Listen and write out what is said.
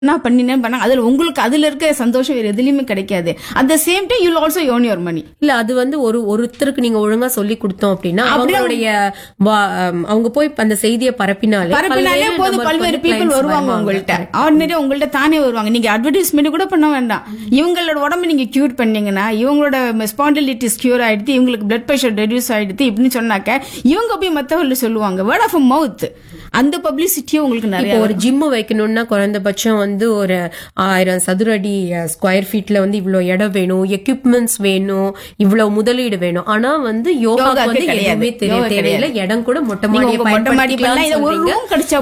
நான் பண்ணினேன் பண்ணாங்க அதுல உங்களுக்கு அதுல இருக்க சந்தோஷம் வேற எதுலயுமே கிடைக்காது at the same time you also earn your money இல்ல அது வந்து ஒரு ஒருத்தருக்கு நீங்க ஒழுங்கா சொல்லி கொடுத்தோம் அப்படின்னா அவங்களுடைய வா- அம், அவங்க போய் அந்த செய்தியை பரப்பினாலே பரப்பினாலே பல்வேறு போது நம்மளுக்கு பல்வேறு வந்து பீப்புள் clients வருவாங்க உங்கள்ட்ட ஆர்டினரியா உங்கள்ட்ட தானே வருவாங்க நீங்க அட்வர்டைஸ்மெண்ட் கூட பண்ண வேண்டாம் இவங்களோட உடம்பு நீங்க கியூர் பண்ணீங்கன்னா இவங்களோட ஸ்பாண்டிலிட்டிஸ் கியூர் ஆயிடுது இவங்களுக்கு பிளட் பிரஷர் ரெடியூஸ் ஆயிடுது இப்படின்னு சொன்னாக்க இவங்க போய் மத்தவங்க சொல்லுவாங்க வேர்ட் ஆஃப் மவுத் அந்த பப்ளிசிட்டியும் உங்களுக்கு நிறைய இப்போ ஒரு ஜிம் வைக்கணும்னா குறைந்தபட்சம் வந்து ஒரு ஆயிரம் சதுர அடி ஸ்கொயர் ஃபீட்ல வந்து இவ்வளவு இடம் வேணும் எக்யூப்மெண்ட்ஸ் வேணும் இவ்வளவு முதலீடு வேணும் ஆனா வந்து யோகாக்கு யோகாக்கு வந்து கிடையாது. எதுவுமே தெரிய யோகா தேவையில்லை இடம் கூட மொட்டை நீங்க மாடியை உங்க மொட்டை மாடிக்கு பயன்படுத்திக்கலாம்னு ஒரு சொல்றீங்க. ரூம் கிடைச்சா